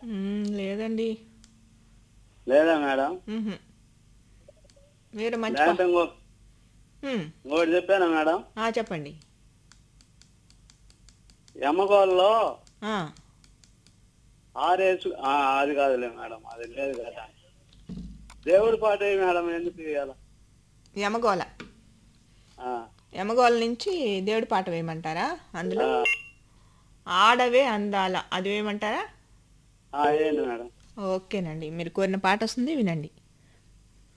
మ్మ్, లేదండి లేదా మేడం మ్హూ. మీరు మంచి పా- లేదంటే ఇంకో మ్మ్. ఇంకోటి చెప్పానా మేడం ఆ, చెప్పండి ఎమ్మగోల్లో ఆ, ఆరేసు ఆ, అది కాదులే మేడం అది లేదు కదా దేవుడి పాట ఏ మేడం ఎందుకు ఇవ్వాల యమగోళ యమగోళ నుంచి దేవుడి పాట వేయమంటారా అందులో ఆడవే అందాల అది వేయమంటారా ఏంటి మేడం ఓకేనండి మీరు కోరిన పాట వస్తుంది వినండి